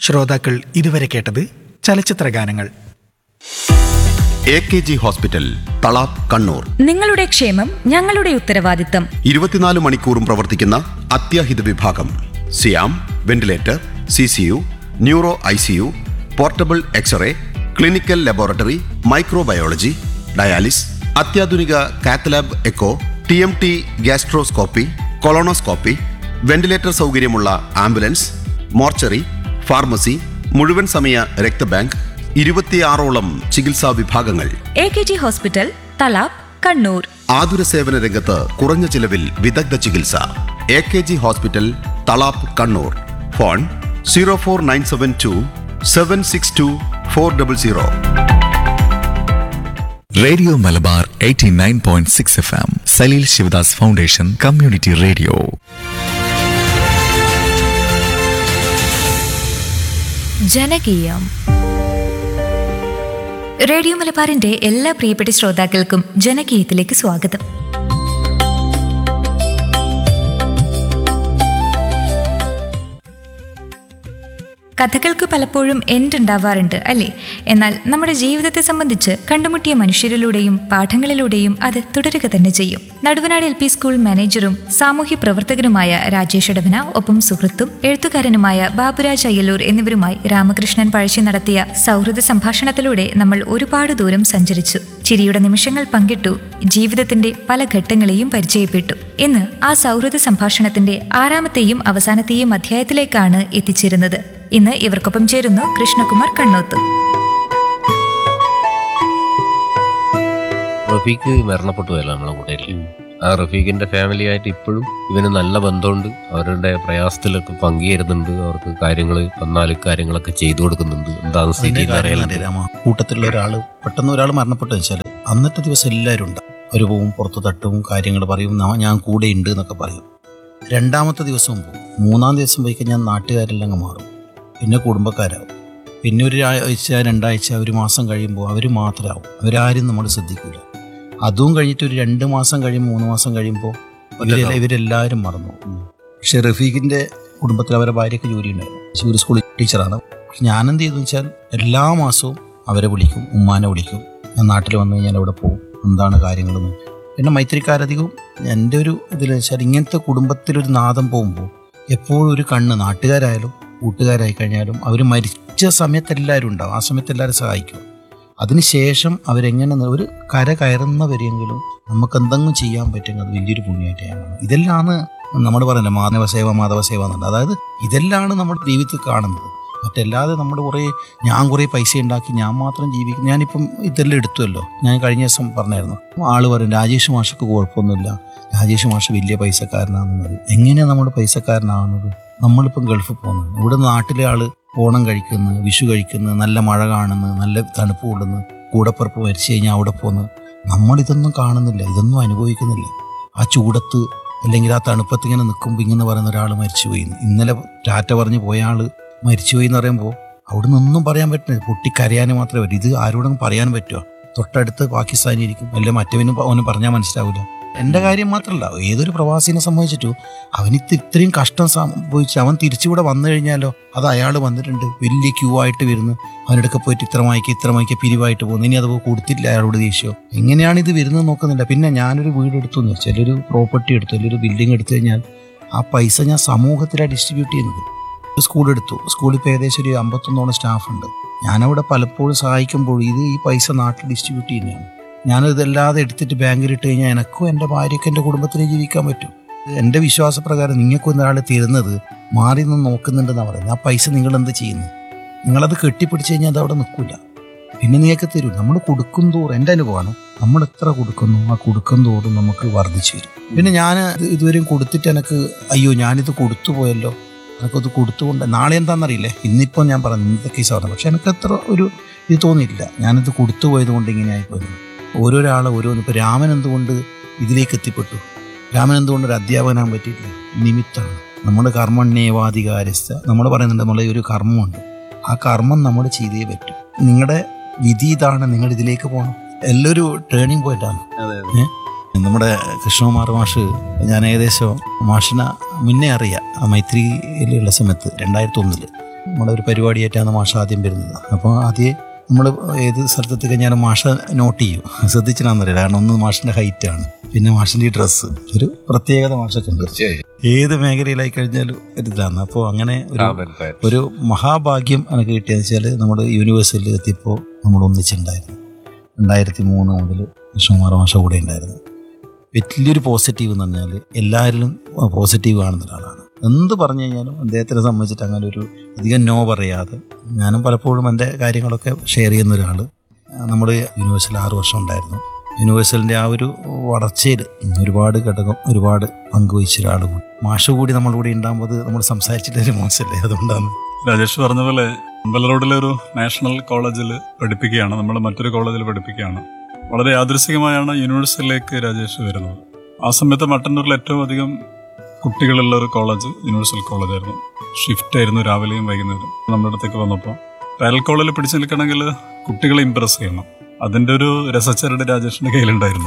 ശ്രോതാക്കൾ ഇതുവരെ കേട്ടത് ചലച്ചിത്ര ഗാനങ്ങൾ A K G hospital Thalap Kannur നിങ്ങളുടെ ക്ഷേമം ഞങ്ങളുടെ ഉത്തരവാദിത്തം ഇരുപത്തിനാല് മണിക്കൂറും പ്രവർത്തിക്കുന്ന അത്യാഹിത വിഭാഗം സിയാം ventilator C C U neuro I C U portable X-ray clinical laboratory microbiology dialysis അത്യാധുനിക cath lab echo T M T gastroscopy colonoscopy ventilator സൗകര്യമുള്ള ആംബുലൻസ് മോർച്ചറി ഫാർമസി മുഴുവൻ സമയ രക്തബാങ്ക് ഇരുപത്തിയാറോളം ചികിത്സാ വിഭാഗങ്ങൾ A K G hospital Thalap Kannur ആതുര സേവന രംഗത്ത് കുറഞ്ഞ ചിലവിൽ വിദഗ്ധ ചികിത്സ A K G hospital Thalap Kannur phone zero four nine seven two seven six two four double zero radio Malabar 89.6 F M Saleel Sivadas foundation community radio ജനകീയം റേഡിയോ മലബാറിന്റെ എല്ലാ പ്രിയപ്പെട്ട ശ്രോതാക്കൾക്കും ജനകീയത്തിലേക്ക് സ്വാഗതം കഥകൾക്ക് പലപ്പോഴും എൻഡ് ഉണ്ടാവാറുണ്ട് അല്ലേ എന്നാൽ നമ്മുടെ ജീവിതത്തെ സംബന്ധിച്ച് കണ്ടുമുട്ടിയ മനുഷ്യരിലൂടെയും പാഠങ്ങളിലൂടെയും അത് തുടരുക തന്നെ ചെയ്യും നടുവനാട് എൽ പി സ്കൂൾ മാനേജറും സാമൂഹ്യ പ്രവർത്തകനുമായ രാജേഷ് ഇടവന ഒപ്പം സുഹൃത്തും എഴുത്തുകാരനുമായ ബാബുരാജ് അയ്യലൂർ എന്നിവരുമായി രാമകൃഷ്ണൻ പഴശ്ശി നടത്തിയ സൗഹൃദ സംഭാഷണത്തിലൂടെ നമ്മൾ ഒരുപാട് ദൂരം സഞ്ചരിച്ചു ചിരിയുടെ നിമിഷങ്ങൾ പങ്കിട്ടു ജീവിതത്തിന്റെ പല ഘട്ടങ്ങളെയും പരിചയപ്പെട്ടു ഇന്ന് ആ സൗഹൃദ സംഭാഷണത്തിന്റെ ആറാമത്തെയും അവസാനത്തെയും അധ്യായത്തിലേക്കാണ് എത്തിച്ചേരുന്നത് ഇന്ന് ഇവർക്കൊപ്പം ചേരുന്നു കൃഷ്ണകുമാർ കണ്ണോത്ത് റഫീഖ് മരണപ്പെട്ടു പോയല്ലോ നമ്മളെ കൂടെ ആ റഫീഖിന്റെ ഫാമിലി ആയിട്ട് ഇപ്പോഴും ഇവന് നല്ല ബന്ധമുണ്ട് അവരുടെ പ്രയാസത്തിലൊക്കെ പങ്കുചേരുന്നുണ്ട് അവർക്ക് കാര്യങ്ങൾ വന്നാൽ കാര്യങ്ങളൊക്കെ ചെയ്തു കൊടുക്കുന്നുണ്ട് എന്താണ് സ്ഥിതി അതിന്റെ എന്ന് കാര്യം അറിയാൻ രാമ കൂട്ടത്തിലുള്ള ഒരാള് പെട്ടെന്ന് ഒരാൾ മരണപ്പെട്ടു വെച്ചാൽ അന്നത്തെ ദിവസം എല്ലാവരും ഉണ്ട് അവർ പോവും പുറത്ത് തട്ടും കാര്യങ്ങൾ പറയും "നാ- ഞാൻ കൂടെ ഉണ്ട് എന്നൊക്കെ പറയും രണ്ടാമത്തെ ദിവസവും പോകും മൂന്നാം ദിവസം പോയി കഴിഞ്ഞാൽ നാട്ടുകാരെല്ലാം അങ്ങ് മാറും പിന്നെ കുടുംബക്കാരാവും പിന്നെ ഒരു ആഴ്ച രണ്ടാഴ്ച ഒരു മാസം കഴിയുമ്പോൾ അവർ മാത്രമാവും അവരാരും നമ്മൾ ശ്രദ്ധിക്കില്ല അതും കഴിഞ്ഞിട്ട് ഒരു രണ്ട് മാസം കഴിയും മൂന്ന് മാസം കഴിയുമ്പോൾ ഇവരെല്ലാം ഇവരെല്ലാവരും മറന്നു പോകും. പക്ഷെ റഫീഖിന്റെ കുടുംബത്തിൽ അവരുടെ ഭാര്യയ്ക്ക് ജോലി ഉണ്ടായിരുന്നു ഒരു സ്കൂൾ ടീച്ചറാണ് പക്ഷെ ഞാനെന്ത് ചെയ്തു വെച്ചാൽ എല്ലാ മാസവും അവരെ വിളിക്കും ഉമ്മാനെ വിളിക്കും ഞാൻ നാട്ടിൽ വന്നു കഴിഞ്ഞാൽ അവിടെ പോകും എന്താണ് കാര്യങ്ങളെന്ന് പിന്നെ മൈത്രിക്കാരധികവും എൻ്റെ ഒരു ഇതിൽ വെച്ചാൽ ഇങ്ങനത്തെ കുടുംബത്തിലൊരു നാദം പോകുമ്പോൾ എപ്പോഴും ഒരു കണ്ണ് നാട്ടുകാരായാലും കൂട്ടുകാരായി കഴിഞ്ഞാലും അവർ മരിച്ച സമയത്ത് എല്ലാവരും ഉണ്ടാവും ആ സമയത്ത് എല്ലാവരും സഹായിക്കും അതിനുശേഷം അവരെങ്ങനെ ന- ഒരു കര കയറുന്നവരെങ്കിലും നമുക്ക് എന്തെങ്കിലും ചെയ്യാൻ പറ്റുമെങ്കിൽ അത് വലിയൊരു പുണ്യമായിട്ട് ഞാൻ കാണുന്നു ഇതെല്ലാമാണ് നമ്മൾ പറയുന്നത് മാനവ സേവ മാധവ സേവ എന്നുള്ളത് അതായത് ഇതെല്ലാണ് നമ്മുടെ ജീവിതത്തിൽ കാണുന്നത് മറ്റല്ലാതെ നമ്മൾ കുറേ ഞാൻ കുറേ പൈസ ഉണ്ടാക്കി ഞാൻ മാത്രം ജീവിക്കും ഞാനിപ്പം ഇതെല്ലാം എടുത്തുവല്ലോ ഞാൻ കഴിഞ്ഞ ദിവസം പറഞ്ഞായിരുന്നു ആള് പറയും രാജേഷ് മാഷക്ക് കുഴപ്പമൊന്നുമില്ല രാജേഷ് മാഷ് വലിയ പൈസക്കാരനാണെന്നത് എങ്ങനെയാണ് നമ്മൾ പൈസക്കാരനാകുന്നത് നമ്മളിപ്പം ഗൾഫിൽ പോകുന്നത് ഇവിടെ നാട്ടിലെ ആള് ഓണം കഴിക്കുന്നു വിഷു കഴിക്കുന്നു നല്ല മഴ കാണുന്നു നല്ല തണുപ്പ് കൊള്ളുന്നു കൂടപ്പുറപ്പ് മരിച്ചു കഴിഞ്ഞാൽ അവിടെ പോകുന്നു നമ്മളിതൊന്നും കാണുന്നില്ല ഇതൊന്നും അനുഭവിക്കുന്നില്ല ആ ചൂടത്ത് അല്ലെങ്കിൽ ആ തണുപ്പത്ത് ഇങ്ങനെ നിൽക്കുമ്പോൾ ഇങ്ങനെ പറയുന്ന ഒരാൾ മരിച്ചുപോയി ഇന്നലെ ടാറ്റ പറഞ്ഞ് പോയ ആള് മരിച്ചുപോയി എന്ന് പറയുമ്പോൾ അവിടെ നിന്നൊന്നും പറയാൻ പറ്റില്ല പൊട്ടിക്കരയാനും മാത്രമേ പറ്റൂ ഇത് ആരോടും പറയാൻ പറ്റുമോ തൊട്ടടുത്ത് പാകിസ്ഥാനി ഇരിക്കും അല്ലെ മറ്റവനും അവന് പറഞ്ഞാൽ മനസ്സിലാവില്ല എൻ്റെ കാര്യം മാത്രമല്ല ഏതൊരു പ്രവാസിനെ സംബന്ധിച്ചിട്ടു അവനിത്ത് ഇത്രയും കഷ്ടം സംഭവിച്ച് അവൻ തിരിച്ചുകൂടെ വന്നു കഴിഞ്ഞാലോ അത് അയാൾ വന്നിട്ടുണ്ട് വലിയ ക്യൂ ആയിട്ട് വരുന്നു അവനടുക്കെ പോയിട്ട് ഇത്ര മണിക്ക് ഇത്ര മണിക്ക് പിരിവായിട്ട് പോകുന്നു ഇനി അത് കൊടുത്തില്ല അയാളോട് ദേഷ്യമോ എങ്ങനെയാണ് ഇത് വരുന്നത് നോക്കുന്നില്ല പിന്നെ ഞാനൊരു വീട് എടുത്തു എന്ന് വെച്ചാൽ ഒരു പ്രോപ്പർട്ടി എടുത്തു അല്ലെങ്കിൽ ഒരു ബിൽഡിംഗ് എടുത്തു കഴിഞ്ഞാൽ ആ പൈസ ഞാൻ സമൂഹത്തിലാണ് ഡിസ്ട്രിബ്യൂട്ട് ചെയ്യുന്നത് ഒരു സ്കൂൾ എടുത്തു സ്കൂളിൽ ഇപ്പോൾ ഏകദേശം ഒരു അമ്പത്തൊന്നോളം സ്റ്റാഫ് ഉണ്ട് ഞാനവിടെ പലപ്പോഴും സഹായിക്കുമ്പോൾ ഇത് ഈ പൈസ നാട്ടിൽ ഡിസ്ട്രിബ്യൂട്ട് ചെയ്യുന്നതാണ് ഞാനിതല്ലാതെ എടുത്തിട്ട് ബാങ്കിൽ ഇട്ട് കഴിഞ്ഞാൽ എനക്കും എൻ്റെ ഭാര്യയ്ക്കും എൻ്റെ കുടുംബത്തിനും ജീവിക്കാൻ പറ്റും എൻ്റെ വിശ്വാസപ്രകാരം നിങ്ങൾക്കും ഒരാൾ തരുന്നത് മാറി നിന്ന് നോക്കുന്നുണ്ടെന്നാണ് പറയുന്നത് ആ പൈസ നിങ്ങൾ എന്ത് ചെയ്യുന്നു നിങ്ങളത് കെട്ടിപ്പിടിച്ച് കഴിഞ്ഞാൽ അത് അവിടെ നിൽക്കില്ല പിന്നെ നീയൊക്കെ തരൂ നമ്മൾ കൊടുക്കും തോറും എൻ്റെ അനുഭവമാണ് നമ്മൾ എത്ര കൊടുക്കുന്നു ആ കൊടുക്കും തോറും നമുക്ക് വർദ്ധിച്ചു വരും പിന്നെ ഞാൻ ഇത് ഇതുവരെയും കൊടുത്തിട്ട് എനിക്ക് അയ്യോ ഞാനിത് കൊടുത്തു പോയല്ലോ എനിക്കത് കൊടുത്തുകൊണ്ട് നാളെ എന്താണെന്നറിയില്ലേ ഇന്നിപ്പോൾ ഞാൻ പറഞ്ഞു ഇന്നത്തെ കേസ് പറഞ്ഞു പക്ഷെ എനിക്ക് അത്ര ഒരു ഇത് തോന്നിയിട്ടില്ല ഞാനിത് കൊടുത്തു പോയത് കൊണ്ട് ഇങ്ങനെ ആയിപ്പോയത് ഓരോരാളെ ഓരോന്ന് ഇപ്പോൾ രാമൻ എന്തുകൊണ്ട് ഇതിലേക്ക് എത്തിപ്പെട്ടു രാമൻ എന്തുകൊണ്ട് ഒരു അധ്യാപകനാകാൻ പറ്റിയിട്ടില്ല നിമിത്തമാണ് നമ്മുടെ കർമ്മണ്യേവാധികാരസ്ഥ നമ്മൾ പറയുന്നുണ്ട് നമ്മളെ ഒരു കർമ്മമുണ്ട് ആ കർമ്മം നമ്മൾ ചെയ്തേ പറ്റൂ നിങ്ങളുടെ വിധി ഇതാണ് നിങ്ങൾ ഇതിലേക്ക് പോകണം എല്ലൊരു ടേണിംഗ് പോയിന്റാണ് ഏ? നമ്മുടെ കൃഷ്ണകുമാർ മാഷ് ഞാൻ ഏകദേശം മാഷിനെ മുന്നേ അറിയാം ആ മൈത്രിയിലുള്ള സമയത്ത് രണ്ടായിരത്തി ഒന്നില് നമ്മുടെ ഒരു പരിപാടിയായിട്ടാണ് മാഷ ആദ്യം വരുന്നത് അപ്പോൾ ആദ്യം നമ്മൾ ഏത് സ്ഥലത്തെത്തി കഴിഞ്ഞാലും മാഷ നോട്ട് ചെയ്യും ശ്രദ്ധിച്ചിട്ടാണെന്നറിയില്ല കാരണം ഒന്ന് മാഷിൻ്റെ ഹൈറ്റാണ് പിന്നെ മാഷിൻ്റെ ഈ ഡ്രസ്സ് ഒരു പ്രത്യേകത മാഷൊക്കെ ഉണ്ട് ഏത് മേഖലയിലായി കഴിഞ്ഞാലും ഒരു ഇതാണ് അപ്പോൾ അങ്ങനെ ഒരു ഒരു മഹാഭാഗ്യം എനിക്ക് കിട്ടിയെന്ന് വെച്ചാൽ നമ്മൾ യൂണിവേഴ്സിറ്റിയിൽ എത്തിയപ്പോൾ നമ്മൾ ഒന്നിച്ചുണ്ടായിരുന്നു രണ്ടായിരത്തി മൂന്ന് മുതൽ കൃഷ്ണകുമാർ മാഷ കൂടെ ഉണ്ടായിരുന്നു വലിയൊരു പോസിറ്റീവ് എന്ന് പറഞ്ഞാൽ എല്ലാവരിലും പോസിറ്റീവ് കാണുന്ന ഒരാളാണ് എന്ത് പറഞ്ഞു കഴിഞ്ഞാലും അദ്ദേഹത്തിനെ സംബന്ധിച്ചിട്ട് അങ്ങനെ ഒരു അധികം നോ പറയാതെ ഞാനും പലപ്പോഴും എൻ്റെ കാര്യങ്ങളൊക്കെ ഷെയർ ചെയ്യുന്ന ഒരാൾ നമ്മൾ യൂണിവേഴ്സിൽ ആറ് വർഷം ഉണ്ടായിരുന്നു യൂണിവേഴ്സലിൻ്റെ ആ ഒരു വളർച്ചയിൽ ഒരുപാട് ഘടകം ഒരുപാട് പങ്കുവഹിച്ച ഒരാൾ കൂടി മാഷ് കൂടി നമ്മുടെ കൂടെ ഉണ്ടാകുമ്പോൾ അത് നമ്മൾ സംസാരിച്ചിട്ടൊരു മോശമല്ലേ അതുകൊണ്ടാണ് രാജേഷ് പറഞ്ഞ പോലെ അമ്പല റോഡിലെ ഒരു നാഷണൽ കോളേജിൽ പഠിപ്പിക്കുകയാണ് നമ്മൾ മറ്റൊരു കോളേജിൽ പഠിപ്പിക്കുകയാണ് വളരെ യാദൃശികമായാണ് യൂണിവേഴ്സിറ്റിയിലേക്ക് രാജേഷ് വരുന്നത് ആ സമയത്ത് മട്ടന്നൂരിൽ ഏറ്റവും അധികം കുട്ടികളുള്ള ഒരു കോളേജ് യൂണിവേഴ്സൽ കോളേജായിരുന്നു ഷിഫ്റ്റ് ആയിരുന്നു രാവിലെയും വൈകുന്നേരം നമ്മുടെ അടുത്തേക്ക് വന്നപ്പോൾ പാരൽ കോളേജിൽ പിടിച്ചു നിൽക്കണമെങ്കിൽ കുട്ടികളെ ഇമ്പ്രസ് ചെയ്യണം അതിന്റെ ഒരു രസച്ചരട് രാജേഷിന്റെ കയ്യിലുണ്ടായിരുന്നു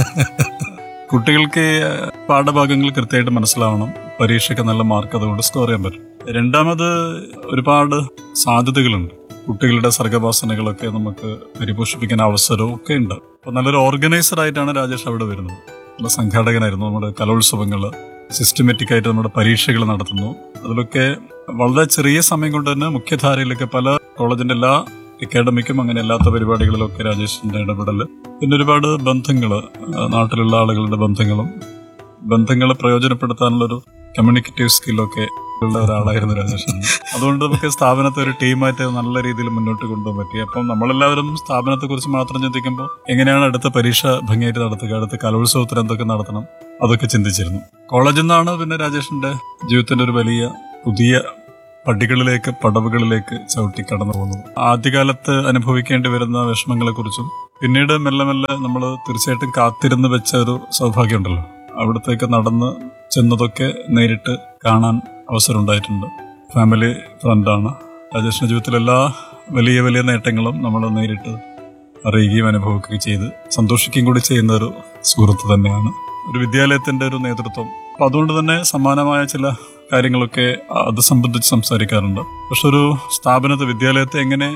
കുട്ടികൾക്ക് പാഠഭാഗങ്ങൾ കൃത്യമായിട്ട് മനസ്സിലാവണം പരീക്ഷയ്ക്ക് നല്ല മാർക്ക് അതുകൊണ്ട് സ്കോർ ചെയ്യാൻ പറ്റും രണ്ടാമത് ഒരുപാട് സാധ്യതകളുണ്ട് കുട്ടികളുടെ സർഗവാസനകളൊക്കെ നമുക്ക് പരിപോഷിപ്പിക്കാൻ അവസരവും ഒക്കെ ഉണ്ട് അപ്പൊ നല്ലൊരു ഓർഗനൈസർ ആയിട്ടാണ് രാജേഷ് അവിടെ വരുന്നത് നല്ല സംഘാടകനായിരുന്നു നമ്മുടെ കലോത്സവങ്ങൾ സിസ്റ്റമാറ്റിക് ആയിട്ട് നമ്മുടെ പരീക്ഷകൾ നടത്തുന്നു അതിലൊക്കെ വളരെ ചെറിയ സമയം കൊണ്ട് തന്നെ മുഖ്യധാരയിലൊക്കെ പല കോളേജിന്റെ എല്ലാ അക്കാഡമിക്കും അങ്ങനെ അല്ലാത്ത പരിപാടികളിലൊക്കെ രാജേഷിന്റെ ഇടപെടൽ പിന്നെ ഒരുപാട് ബന്ധങ്ങൾ നാട്ടിലുള്ള ആളുകളുടെ ബന്ധങ്ങളും ബന്ധങ്ങളെ പ്രയോജനപ്പെടുത്താനുള്ളൊരു കമ്മ്യൂണിക്കേറ്റീവ് സ്കില്ലൊക്കെ ഉള്ള ഒരാളായിരുന്നു രാജേഷൻ അതുകൊണ്ട് നമുക്ക് സ്ഥാപനത്തെ ഒരു ടീമായിട്ട് നല്ല രീതിയിൽ മുന്നോട്ട് കൊണ്ടുപോകാൻ പറ്റി അപ്പം നമ്മളെല്ലാവരും സ്ഥാപനത്തെ കുറിച്ച് മാത്രം ചിന്തിക്കുമ്പോൾ എങ്ങനെയാണ് അടുത്ത പരീക്ഷ ഭംഗിയായിട്ട് നടത്തുക അടുത്ത കലോത്സവത്തിന് എന്തൊക്കെ നടത്തണം അതൊക്കെ ചിന്തിച്ചിരുന്നു കോളേജിൽ നിന്നാണ് പിന്നെ രാജേഷിന്റെ ജീവിതത്തിന്റെ ഒരു വലിയ പുതിയ പടികളിലേക്ക് പടവുകളിലേക്ക് ചവിട്ടി കടന്നു പോകുന്നത് ആദ്യകാലത്ത് അനുഭവിക്കേണ്ടി വരുന്ന വിഷമങ്ങളെ കുറിച്ചും പിന്നീട് മെല്ലെ മെല്ലെ നമ്മൾ തീർച്ചയായിട്ടും കാത്തിരുന്ന് വെച്ച ഒരു സൗഭാഗ്യമുണ്ടല്ലോ അവിടത്തേക്ക് നടന്ന് ചെന്നതൊക്കെ നേരിട്ട് കാണാൻ അവസരം ഉണ്ടായിട്ടുണ്ട് ഫാമിലി ഫ്രണ്ടാണ് രാജേഷിന്റെ ജീവിതത്തിലെ എല്ലാ വലിയ വലിയ നേട്ടങ്ങളും നമ്മൾ നേരിട്ട് അറിയുകയും അനുഭവിക്കുകയും ചെയ്ത് സന്തോഷിക്കുകയും കൂടി ചെയ്യുന്ന ഒരു സുഹൃത്ത് തന്നെയാണ് ഒരു വിദ്യാലയത്തിന്റെ ഒരു നേതൃത്വം അപ്പൊ അതുകൊണ്ട് തന്നെ സമാനമായ ചില കാര്യങ്ങളൊക്കെ അത് സംബന്ധിച്ച് സംസാരിക്കാറുണ്ട് പക്ഷെ ഒരു സ്ഥാപനത്തെ വിദ്യാലയത്തെ എങ്ങനെ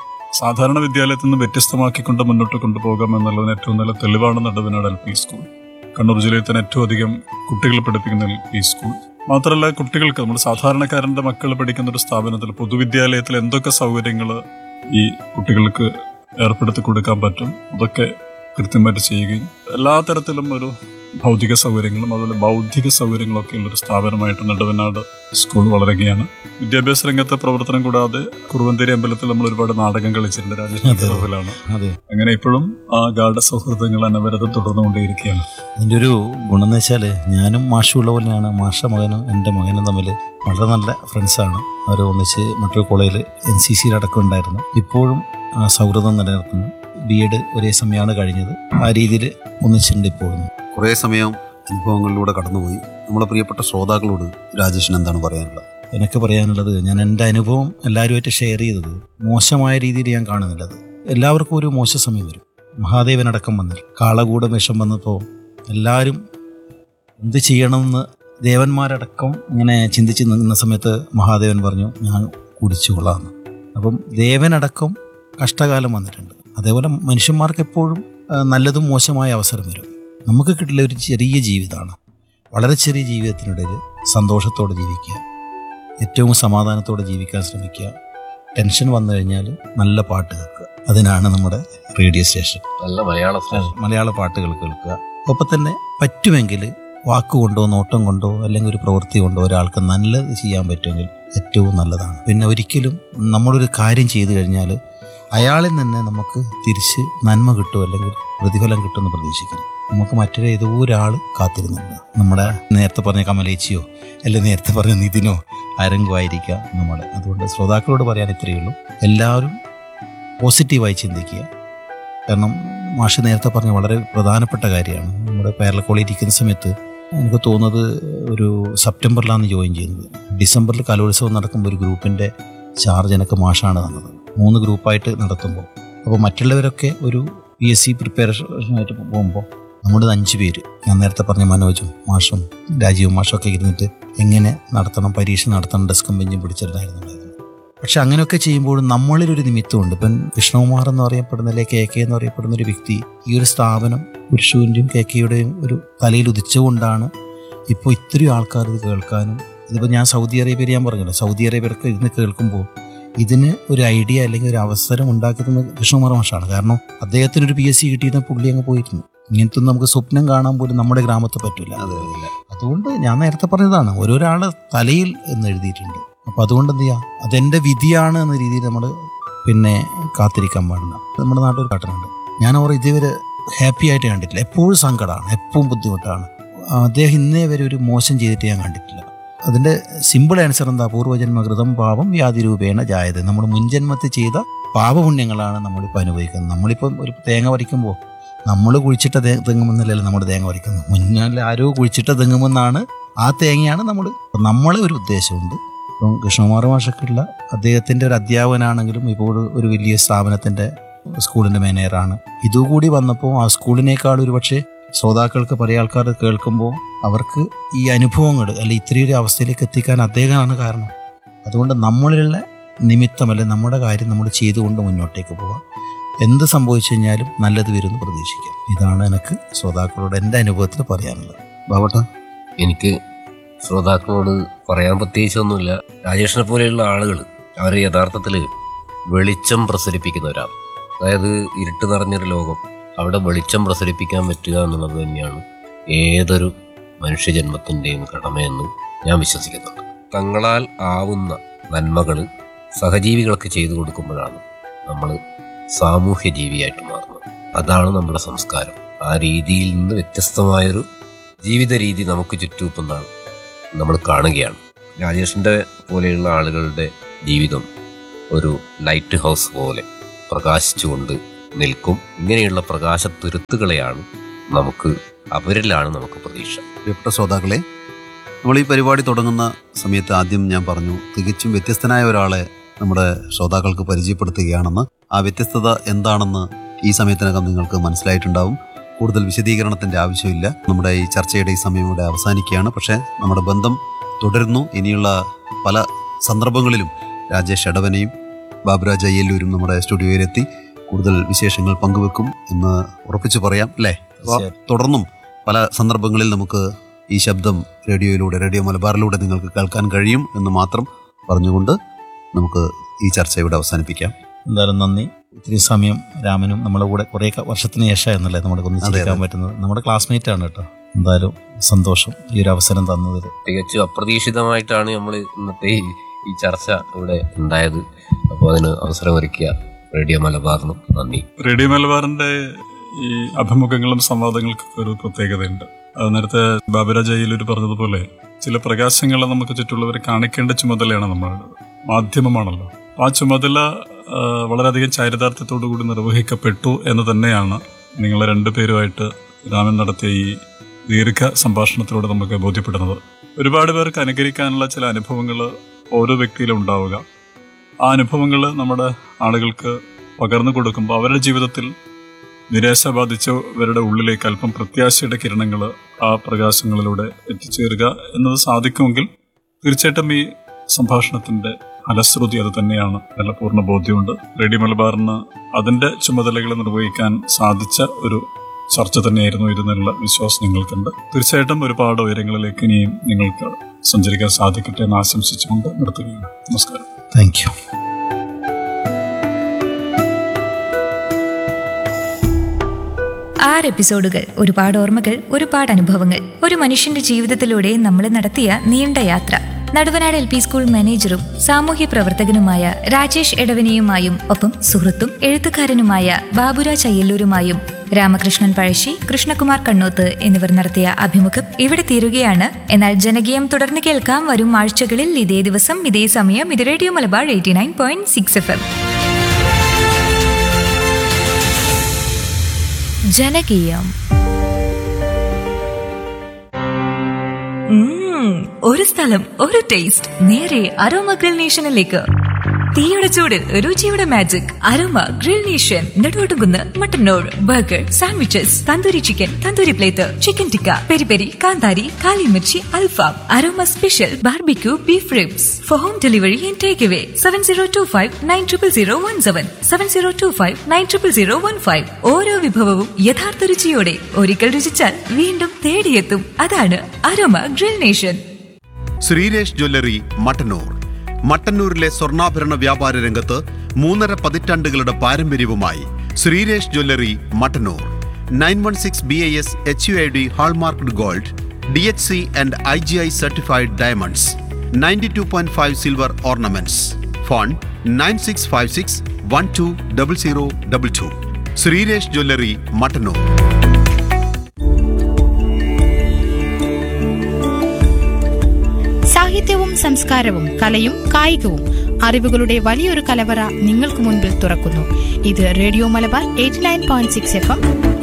സാധാരണ വിദ്യാലയത്തിൽ നിന്ന് വ്യത്യസ്തമാക്കിക്കൊണ്ട് മുന്നോട്ട് കൊണ്ടുപോകാം എന്നുള്ളതിന് ഏറ്റവും നല്ല തെളിവാണ് Naduvanad L P school Kannur ജില്ലയിൽ തന്നെ ഏറ്റവും അധികം കുട്ടികൾ പഠിപ്പിക്കുന്ന എൽ പി സ്കൂൾ മാത്രമല്ല കുട്ടികൾക്ക് നമ്മുടെ സാധാരണക്കാരന്റെ മക്കൾ പഠിക്കുന്ന ഒരു സ്ഥാപനത്തിൽ പൊതുവിദ്യാലയത്തിൽ എന്തൊക്കെ സൗകര്യങ്ങൾ ഈ കുട്ടികൾക്ക് ഏർപ്പെടുത്തി കൊടുക്കാൻ പറ്റും അതൊക്കെ കൃത്യമായിട്ട് ചെയ്യുകയും എല്ലാ തരത്തിലും ഒരു ഭൗതിക സൗകര്യങ്ങളും അതുപോലെ ബൗദ്ധിക സൗകര്യങ്ങളൊക്കെ ഉള്ള ഒരു സ്ഥാപനമായിട്ട് നെടുവനാട് സ്കൂൾ വളരുകയാണ് വിദ്യാഭ്യാസ രംഗത്തെ പ്രവർത്തനം കൂടാതെ കുറുവന്തേരി അമ്പലത്തിൽ നമ്മൾ ഒരുപാട് നാടകം കളിച്ചിട്ടുണ്ട് രാജേഷിലാണ് അതെ അങ്ങനെ ഇപ്പോഴും ആ ഗാഠ സൗഹൃദങ്ങൾ അനവരതം തുടർന്നുകൊണ്ടേയിരിക്കുകയാണ് അതിൻ്റെ ഒരു ഗുണം എന്ന് വെച്ചാൽ ഞാനും മാഷും ഉള്ള പോലെയാണ് മാഷ മകനും എൻ്റെ മകനും തമ്മിൽ വളരെ നല്ല ഫ്രണ്ട്സാണ് അവർ ഒന്നിച്ച് മറ്റൊരു കോളേജിൽ എൻ സി സിയിൽ അടക്കം ഉണ്ടായിരുന്നു ഇപ്പോഴും ആ സൗഹൃദം നിലനിർത്തുന്നു ബി എഡ് ഒരേ സമയമാണ് കഴിഞ്ഞത് ആ രീതിയിൽ ഒന്നിച്ചിട്ടുണ്ട് ഇപ്പോഴും കുറേ സമയം അനുഭവങ്ങളിലൂടെ കടന്നുപോയി നമ്മുടെ പ്രിയപ്പെട്ട ശ്രോതാക്കളോട് രാജേഷിന് എന്താണ് പറയാനുള്ളത് എനിക്ക് പറയാനുള്ളത് ഞാൻ എൻ്റെ അനുഭവം എല്ലാവരുമായിട്ട് ഷെയർ ചെയ്തത് മോശമായ രീതിയിൽ ഞാൻ കാണുന്നില്ലത് എല്ലാവർക്കും ഒരു മോശ സമയം വരും മഹാദേവനടക്കം വന്നില്ല കാളകൂടം വിഷം വന്നപ്പോൾ എല്ലാവരും എന്ത് ചെയ്യണമെന്ന് ദേവന്മാരടക്കം ഇങ്ങനെ ചിന്തിച്ച് നിന്ന സമയത്ത് മഹാദേവൻ പറഞ്ഞു ഞാൻ കുടിച്ചു കൊള്ളാമെന്ന് അപ്പം ദേവനടക്കം കഷ്ടകാലം വന്നിട്ടുണ്ട് അതേപോലെ മനുഷ്യന്മാർക്ക് എപ്പോഴും ആ, നല്ലതും മോശമായ അവസരം വരും നമുക്ക് കിട്ടില്ല ഒരു ചെറിയ ജീവിതമാണ് വളരെ ചെറിയ ജീവിതത്തിനിടയിൽ സന്തോഷത്തോടെ ജീവിക്കുക ഏറ്റവും സമാധാനത്തോടെ ജീവിക്കാൻ ശ്രമിക്കുക ടെൻഷൻ വന്നു കഴിഞ്ഞാൽ നല്ല പാട്ട് കേൾക്കുക അതിനാണ് നമ്മുടെ റേഡിയോ സ്റ്റേഷൻ നല്ല മലയാള സ്റ്റേഷൻ മലയാള പാട്ടുകൾ കേൾക്കുക ഒപ്പം തന്നെ പറ്റുമെങ്കിൽ വാക്കുകൊണ്ടോ നോട്ടം കൊണ്ടോ അല്ലെങ്കിൽ ഒരു പ്രവൃത്തി കൊണ്ടോ ഒരാൾക്ക് നല്ലത് ചെയ്യാൻ പറ്റുമെങ്കിൽ ഏറ്റവും നല്ലതാണ് പിന്നെ ഒരിക്കലും നമ്മളൊരു കാര്യം ചെയ്തു കഴിഞ്ഞാൽ അയാളിൽ നിന്ന് നമുക്ക് തിരിച്ച് നന്മ കിട്ടുമോ അല്ലെങ്കിൽ പ്രതിഫലം കിട്ടുമെന്ന് പ്രതീക്ഷിക്കണം നമുക്ക് മറ്റൊരു ഏതോ ഒരാൾ കാത്തിരുന്നില്ല നമ്മുടെ നേരത്തെ പറഞ്ഞ കമലേച്ചിയോ അല്ലെങ്കിൽ നേരത്തെ പറഞ്ഞ നിതിനോ ആരെങ്കിലും ആയിരിക്കാം നമ്മുടെ അതുകൊണ്ട് ശ്രോതാക്കളോട് പറയാൻ ഇത്രയേ ഉള്ളൂ എല്ലാവരും പോസിറ്റീവായി ചിന്തിക്കുക കാരണം മാഷ് നേരത്തെ പറഞ്ഞ വളരെ പ്രധാനപ്പെട്ട കാര്യമാണ് നമ്മുടെ പേരലക്കോളി ഇരിക്കുന്ന സമയത്ത് എനിക്ക് തോന്നുന്നത് ഒരു സെപ്റ്റംബറിലാണ് ജോയിൻ ചെയ്യുന്നത് ഡിസംബറിൽ കലോത്സവം നടക്കുമ്പോൾ ഒരു ഗ്രൂപ്പിൻ്റെ ചാർജ് എനിക്ക് മാഷാണ് തന്നത് മൂന്ന് ഗ്രൂപ്പായിട്ട് നടത്തുമ്പോൾ അപ്പോൾ മറ്റുള്ളവരൊക്കെ ഒരു പി എസ് സി പ്രിപ്പറേഷനായിട്ട് പോകുമ്പോൾ നമ്മുടെ അഞ്ച് പേര് ഞാൻ നേരത്തെ പറഞ്ഞ മനോജും മാഷും രാജീവും മാഷും ഒക്കെ ഇരുന്നിട്ട് എങ്ങനെ നടത്തണം പരീക്ഷ നടത്തണം ഡെസ്കും ബെഞ്ചും പിടിച്ചിട്ടുണ്ടായിരുന്നുണ്ടായിരുന്നു പക്ഷെ അങ്ങനെയൊക്കെ ചെയ്യുമ്പോഴും നമ്മളിലൊരു നിമിത്തമുണ്ട് ഇപ്പം കൃഷ്ണകുമാർ എന്ന് പറയപ്പെടുന്ന അല്ലെ കെ കെ എന്ന് പറയപ്പെടുന്ന ഒരു വ്യക്തി ഈ ഒരു സ്ഥാപനം പുരുഷുവിൻ്റെയും കെ കെയുടെയും ഒരു തലയിൽ ഉദിച്ചുകൊണ്ടാണ് ഇപ്പോൾ ഇത്രയും ആൾക്കാർ ഇത് കേൾക്കാനും ഇതിപ്പോൾ ഞാൻ സൗദി അറേബ്യയിൽ ഞാൻ പറഞ്ഞല്ലോ സൗദി അറേബ്യയൊക്കെ ഇരുന്ന് കേൾക്കുമ്പോൾ ഇതിന് ഒരു ഐഡിയ അല്ലെങ്കിൽ ഒരു അവസരം ഉണ്ടാക്കി തന്നത് കൃഷ്ണകുമാർ മാഷാണ് കാരണം അദ്ദേഹത്തിന് ഒരു പി എസ് സി കിട്ടിയിരുന്ന പുള്ളി അങ്ങ് പോയിരുന്നു ഇങ്ങനത്തെ ഒന്നും നമുക്ക് സ്വപ്നം കാണാൻ പോലും നമ്മുടെ ഗ്രാമത്തിൽ പറ്റില്ല അതുകൊണ്ട് ഞാൻ നേരത്തെ പറഞ്ഞതാണ് ഓരോരാളെ തലയിൽ എന്ന് എഴുതിയിട്ടുണ്ട് അപ്പോൾ അതുകൊണ്ട് എന്ത് ചെയ്യാം അതെൻ്റെ വിധിയാണ് എന്ന രീതിയിൽ നമ്മൾ പിന്നെ കാത്തിരിക്കാൻ പാടില്ല നമ്മുടെ നാട്ടിൽ ഒരു കാട്ടുന്നുണ്ട് ഞാൻ അവർ ഇതുവരെ ഹാപ്പി ആയിട്ട് കണ്ടിട്ടില്ല എപ്പോഴും സങ്കടമാണ് എപ്പോഴും ബുദ്ധിമുട്ടാണ് അദ്ദേഹം ഇന്നേ വരെ ഒരു മോശം ചെയ്തിട്ട് ഞാൻ കണ്ടിട്ടില്ല അതിൻ്റെ സിമ്പിൾ ആൻസർ എന്താ പൂർവ്വജന്മകൃതം പാപം വ്യാധി രൂപേണ ജായത് നമ്മൾ മുൻജന്മത്തിൽ ചെയ്ത പാപപുണ്യങ്ങളാണ് നമ്മളിപ്പോൾ അനുഭവിക്കുന്നത് നമ്മളിപ്പം ഒരു തേങ്ങ പറിക്കുമ്പോൾ നമ്മൾ കുഴിച്ചിട്ട തേ തെങ്ങുമെന്നല്ലല്ലോ നമ്മുടെ തേങ്ങ പറിക്കുന്നത് മുന്നിൽ ആരോ കുഴിച്ചിട്ട തെങ്ങുമെന്നാണ് ആ തേങ്ങയാണ് നമ്മൾ നമ്മളെ ഒരു ഉദ്ദേശമുണ്ട് ഇപ്പം കൃഷ്ണകുമാർ മാഷക്കുള്ള അദ്ദേഹത്തിൻ്റെ ഒരു അധ്യാപകനാണെങ്കിലും ഇപ്പോൾ ഒരു വലിയ സ്ഥാപനത്തിൻ്റെ സ്കൂളിൻ്റെ മാനേജറാണ് ഇതുകൂടി വന്നപ്പോൾ ആ സ്കൂളിനേക്കാൾ ഒരു പക്ഷേ ശ്രോതാക്കൾക്ക് പല ആൾക്കാർ കേൾക്കുമ്പോൾ അവർക്ക് ഈ അനുഭവങ്ങൾ അല്ലെ ഇത്രയൊരു അവസ്ഥയിലേക്ക് എത്തിക്കാൻ അദ്ദേഹമാണ് കാരണം അതുകൊണ്ട് നമ്മളിലുള്ള നിമിത്തമല്ല നമ്മുടെ കാര്യം നമ്മൾ ചെയ്തുകൊണ്ട് മുന്നോട്ടേക്ക് പോകാം എന്ത് സംഭവിച്ചു കഴിഞ്ഞാലും നല്ലത് വരുമെന്ന് പ്രതീക്ഷിക്കാം ഇതാണ് എനിക്ക് ശ്രോതാക്കളോട് എൻ്റെ അനുഭവത്തിൽ പറയാനുള്ളത് ബാബട്ട എനിക്ക് ശ്രോതാക്കളോട് പറയാൻ പ്രത്യേകിച്ചൊന്നുമില്ല രാജേഷിനെ പോലെയുള്ള ആളുകൾ അവർ യഥാർത്ഥത്തിൽ വെളിച്ചം പ്രസരിപ്പിക്കുന്നവരാണ് അതായത് ഇരുട്ട് നിറഞ്ഞൊരു ലോകം അവിടെ വെളിച്ചം പ്രസരിപ്പിക്കാൻ പറ്റുക എന്നുള്ളത് തന്നെയാണ് ഏതൊരു മനുഷ്യജന്മത്തിൻ്റെയും കടമയെന്ന് ഞാൻ വിശ്വസിക്കുന്നുണ്ട് തങ്ങളാൽ ആവുന്ന നന്മകൾ സഹജീവികൾക്ക് ചെയ്തു കൊടുക്കുമ്പോഴാണ് നമ്മൾ സാമൂഹ്യ ജീവിയായിട്ട് മാറുന്നത് അതാണ് നമ്മുടെ സംസ്കാരം ആ രീതിയിൽ നിന്ന് വ്യത്യസ്തമായൊരു ജീവിത രീതി നമുക്ക് ചുറ്റുമെന്നാണ് നമ്മൾ കാണുകയാണ് രാജേഷിൻ്റെ പോലെയുള്ള ആളുകളുടെ ജീവിതം ഒരു ലൈറ്റ് ഹൗസ് പോലെ പ്രകാശിച്ചുകൊണ്ട് നിൽക്കും ഇങ്ങനെയുള്ള പ്രകാശത്തുരുത്തുകളെയാണ് നമുക്ക് അവരിലാണ് നമുക്ക് പ്രതീക്ഷ പ്രിയപ്പെട്ട ശ്രോതാക്കളെ നമ്മൾ ഈ പരിപാടി തുടങ്ങുന്ന സമയത്ത് ആദ്യം ഞാൻ പറഞ്ഞു തികച്ചും വ്യത്യസ്തനായ ഒരാളെ നമ്മുടെ ശ്രോതാക്കൾക്ക് പരിചയപ്പെടുത്തുകയാണെന്ന് ആ വ്യത്യസ്തത എന്താണെന്ന് ഈ സമയത്തിനകം നിങ്ങൾക്ക് മനസ്സിലായിട്ടുണ്ടാവും കൂടുതൽ വിശദീകരണത്തിന്റെ ആവശ്യമില്ല നമ്മുടെ ഈ ചർച്ചയുടെ ഈ സമയം ഇവിടെ അവസാനിക്കുകയാണ് പക്ഷേ നമ്മുടെ ബന്ധം തുടരുന്നു ഇനിയുള്ള പല സന്ദർഭങ്ങളിലും രാജേഷ് എടവനെയും ബാബുരാജ് അയ്യല്ലൂരും നമ്മുടെ സ്റ്റുഡിയോയിലെത്തി കൂടുതൽ വിശേഷങ്ങൾ പങ്കുവെക്കും എന്ന് ഉറപ്പിച്ചു പറയാം അല്ലേ അപ്പോൾ തുടർന്നും പല സന്ദർഭങ്ങളിൽ നമുക്ക് ഈ ശബ്ദം റേഡിയോയിലൂടെ റേഡിയോ മലബാറിലൂടെ നിങ്ങൾക്ക് കേൾക്കാൻ കഴിയും എന്ന് മാത്രം പറഞ്ഞുകൊണ്ട് നമുക്ക് ഈ ചർച്ച ഇവിടെ അവസാനിപ്പിക്കാം എന്തായാലും നന്ദി ഇത്തിരി സമയം രാമനും നമ്മളെ കൂടെ കുറേ ക- വർഷത്തിന് ശേഷമായിരുന്നല്ലേ നമ്മുടെ അതെ, ഒന്നിച്ചിരിക്കാൻ അതെ. പറ്റുന്നത് നമ്മുടെ ക്ലാസ്മേറ്റ് ആണ് കേട്ടോ എന്തായാലും സന്തോഷം ഈ ഒരു അവസരം തന്നതിൽ തികച്ചും അപ്രതീക്ഷിതമായിട്ടാണ് നമ്മൾ ഇന്നത്തെ ഈ ഈ ചർച്ച ഇവിടെ ഉണ്ടായത് അപ്പോൾ അതിന് അവസരമൊരുക്കിയ റേഡിയോ മലബാറിനും നന്ദി റേഡിയോ മലബാറിന്റെ ഈ അഭിമുഖങ്ങളും സംവാദങ്ങൾക്കൊക്കെ ഒരു പ്രത്യേകതയുണ്ട് അത് നേരത്തെ ബാബുരാജ് അയ്യലൂർ പറഞ്ഞതുപോലെ ചില പ്രകാശങ്ങളെ നമുക്ക് ചുറ്റുള്ളവരെ കാണിക്കേണ്ട ചുമതലയാണ് നമ്മൾ മാധ്യമമാണല്ലോ ആ ചുമതല ആ, വളരെയധികം ചാരിതാർത്ഥ്യത്തോടു കൂടി നിർവഹിക്കപ്പെട്ടു എന്ന് തന്നെയാണ് നിങ്ങൾ രണ്ടുപേരുമായിട്ട് രാമൻ നടത്തിയ ഈ ദീർഘ സംഭാഷണത്തിലൂടെ നമുക്ക് ബോധ്യപ്പെടുന്നത് ഒരുപാട് പേർക്ക് അനുകരിക്കാനുള്ള ചില അനുഭവങ്ങൾ ഓരോ വ്യക്തിയിലും ഉണ്ടാവുക ആ അനുഭവങ്ങൾ നമ്മുടെ ആളുകൾക്ക് പകർന്നു കൊടുക്കുമ്പോൾ അവരുടെ ജീവിതത്തിൽ നിരാശ ബാധിച്ചവരുടെ ഉള്ളിലേക്ക് അല്പം പ്രത്യാശയുടെ കിരണങ്ങൾ ആ പ്രകാശങ്ങളിലൂടെ എത്തിച്ചേരുക എന്നത് സാധിക്കുമെങ്കിൽ തീർച്ചയായിട്ടും ഈ സംഭാഷണത്തിന്റെ ഫലശ്രുതി അത് തന്നെയാണ് നല്ല പൂർണ്ണ ബോധ്യമുണ്ട് റേഡിയോ മലബാറിന് അതിന്റെ ചുമതലകൾ നിർവഹിക്കാൻ സാധിച്ച ഒരു ചർച്ച തന്നെയായിരുന്നു ഇതെന്നുള്ള വിശ്വാസം നിങ്ങൾക്കുണ്ട് തീർച്ചയായിട്ടും ഒരുപാട് ഉയരങ്ങളിലേക്ക് ഇനിയും നിങ്ങൾക്ക് സഞ്ചരിക്കാൻ സാധിക്കട്ടെ എന്ന് ആശംസിച്ചുകൊണ്ട് നിർത്തുകയാണ് നമസ്കാരം താങ്ക് യു ആറ് എപ്പിസോഡുകൾ ഒരുപാട് ഓർമ്മകൾ ഒരുപാട് അനുഭവങ്ങൾ ഒരു മനുഷ്യന്റെ ജീവിതത്തിലൂടെ നമ്മൾ നടത്തിയ നീണ്ട യാത്ര നടുവനാട് എൽ പി സ്കൂൾ മാനേജറും സാമൂഹ്യ പ്രവർത്തകനുമായ രാജേഷ് എടവനെയുമായും ഒപ്പം സുഹൃത്തും എഴുത്തുകാരനുമായ ബാബുരാജ് അയ്യല്ലൂരുമായും രാമകൃഷ്ണൻ പഴശ്ശി കൃഷ്ണകുമാർ കണ്ണോത്ത് എന്നിവർ നടത്തിയ അഭിമുഖം ഇവിടെ തീരുകയാണ് എന്നാൽ ജനകീയം തുടർന്ന് കേൾക്കാം വരും ആഴ്ചകളിൽ ഇതേ ദിവസം ഇതേ സമയം ഇത് radio Malabar eighty nine point six F M ജനകീയം ഉം, ഒരു സ്ഥലം ഒരു ടേസ്റ്റ് നേരെ അരോമ ഗ്രിൽ നേഷനിലേക്ക് തീയുടെ ചൂടിൽ രുചിയുടെ magic aroma grill nation Neduvattukunnu Mattannur burger sandwiches tandoori chicken tandoori plate chicken tikka peri peri കാന്താരി കാലിമിർച്ചി അൽഫാം aroma special barbecue beef ribs for home delivery and take away seven zero two five nine triple zero one seven seven zero two five nine triple zero one five ഓരോ വിഭവവും യഥാർത്ഥ രുചിയോടെ ഒരിക്കൽ രുചിച്ചാൽ വീണ്ടും തേടിയെത്തും അതാണ് aroma grill nation Shreeresh jewellery Mattannur മട്ടന്നൂരിലെ സ്വർണ്ണാഭരണ വ്യാപാര രംഗത്ത് മൂന്നര പതിറ്റാണ്ടുകളുടെ പാരമ്പര്യവുമായി Shreeresh jewellery Mattannur nine one six B I S H U I D hallmarked gold D H C and I G I certified diamonds ninety two point five silver ornaments phone nine six five six one two double zero double two Shreeresh jewellery Mattannur സാഹിത്യവും സംസ്കാരവും കലയും കായികവും അറിവുകളുടെ വലിയൊരു കലവറ നിങ്ങൾക്ക് മുൻപിൽ തുറക്കുന്നു ഇത് radio Malabar eighty nine point six F M